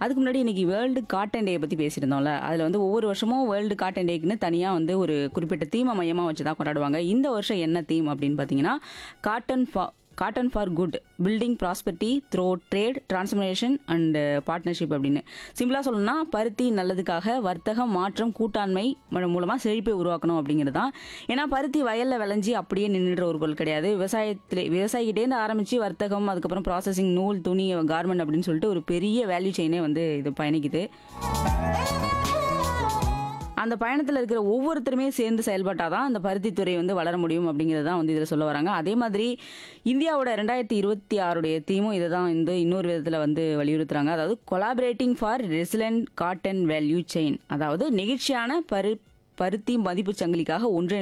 அதுக்கு முன்னாடி இன்னைக்கு வேர்ல்டு காட்டன் டே பற்றி பேசியிருந்தோம்ல அதில் வந்து ஒவ்வொரு வருஷமும் வேர்ல்டு காட்டன் டேக்குன்னு தனியாக வந்து ஒரு குறிப்பிட்ட தீமை மையமாக வச்சு தான் கொண்டாடுவாங்க இந்த வருஷம் என்ன தீம் அப்படின்னு பார்த்தீங்கன்னா காட்டன் ஃபா cotton for good building prosperity through trade transformation and partnership அப்படின்னு சிம்பிளாக சொல்லணும்னா பருத்தி நல்லதுக்காக வர்த்தகம் மாற்றம் கூட்டாண்மை மூலமாக செழிப்பை உருவாக்கணும் அப்படிங்கிறது தான் ஏன்னா பருத்தி வயலில் விளைஞ்சி அப்படியே நின்றுடுற ஒரு பொருள் கிடையாது விவசாயத்தில் விவசாயிகிட்டேருந்து ஆரம்பித்து வர்த்தகம் அதுக்கப்புறம் ப்ராசஸிங் நூல் துணி கார்மெண்ட் அப்படின்னு சொல்லிட்டு ஒரு பெரிய வேல்யூ செயினே வந்து இது பயணிக்குது அந்த பயணத்தில் இருக்கிற ஒவ்வொருத்தருமே சேர்ந்து செயல்பட்டால் தான் அந்த பருத்தித்துறை வந்து வளர முடியும் அப்படிங்கிறது தான் வந்து இதில் சொல்ல வராங்க அதே மாதிரி இந்தியாவோட ரெண்டாயிரத்தி இருபத்தி ஆறுடைய தீமும் இதை தான் வந்து இன்னொரு விதத்தில் வந்து வலியுறுத்துறாங்க அதாவது collaborating for resilient cotton value chain அதாவது நெகிழ்ச்சியான பரு பருத்தி மதிப்பு சங்கிலிக்காக ஒன்றிணை